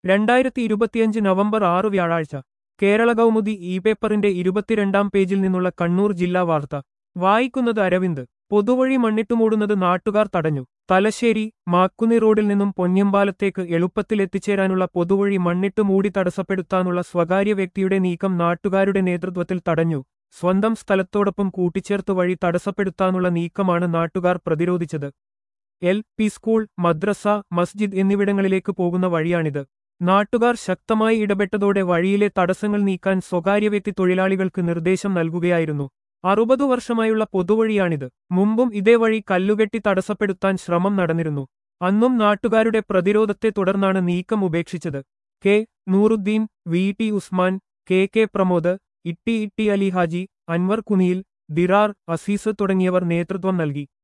രണ്ടായിരത്തി ഇരുപത്തിയഞ്ച് നവംബർ ആറ് വ്യാഴാഴ്ച കേരള കൗമുദി ഇ പേപ്പറിന്റെ ഇരുപത്തിരണ്ടാം പേജിൽ നിന്നുള്ള കണ്ണൂർ ജില്ലാ വാർത്ത വായിക്കുന്നത് അരവിന്ദ് പൊതുവഴി മണ്ണിട്ടുമൂടുന്നത് നാട്ടുകാർ തടഞ്ഞു തലശ്ശേരി മാക്കുന്നി റോഡിൽ നിന്നും പൊന്ന്യമ്പാലത്തേക്ക് എളുപ്പത്തിൽ എത്തിച്ചേരാനുള്ള പൊതുവഴി മണ്ണിട്ട് മൂടി തടസ്സപ്പെടുത്താനുള്ള സ്വകാര്യ വ്യക്തിയുടെ നീക്കം നാട്ടുകാരുടെ നേതൃത്വത്തിൽ തടഞ്ഞു സ്വന്തം സ്ഥലത്തോടൊപ്പം കൂട്ടിച്ചേർത്ത് വഴി തടസ്സപ്പെടുത്താനുള്ള നീക്കമാണ് നാട്ടുകാർ പ്രതിരോധിച്ചത് എൽ പി സ്കൂൾ മദ്രസ മസ്ജിദ് എന്നിവിടങ്ങളിലേക്ക് പോകുന്ന വഴിയാണിത് നാട്ടുകാർ ശക്തമായി ഇടപെട്ടതോടെ വഴിയിലെ തടസ്സങ്ങൾ നീക്കാൻ സ്വകാര്യ വ്യക്തി തൊഴിലാളികൾക്ക് നിർദ്ദേശം നൽകുകയായിരുന്നു അറുപതു വർഷമായുള്ള പൊതുവഴിയാണിത് മുമ്പും ഇതേ വഴി കല്ലുകെട്ടി തടസ്സപ്പെടുത്താൻ ശ്രമം നടന്നിരുന്നു അന്നും നാട്ടുകാരുടെ പ്രതിരോധത്തെ തുടർന്നാണ് നീക്കം ഉപേക്ഷിച്ചത് K Nooruddin V T Usman K K Pramod Itty Itty Ali Haji Anwar Kuniyil Dirar Azeez തുടങ്ങിയവർ നേതൃത്വം നൽകി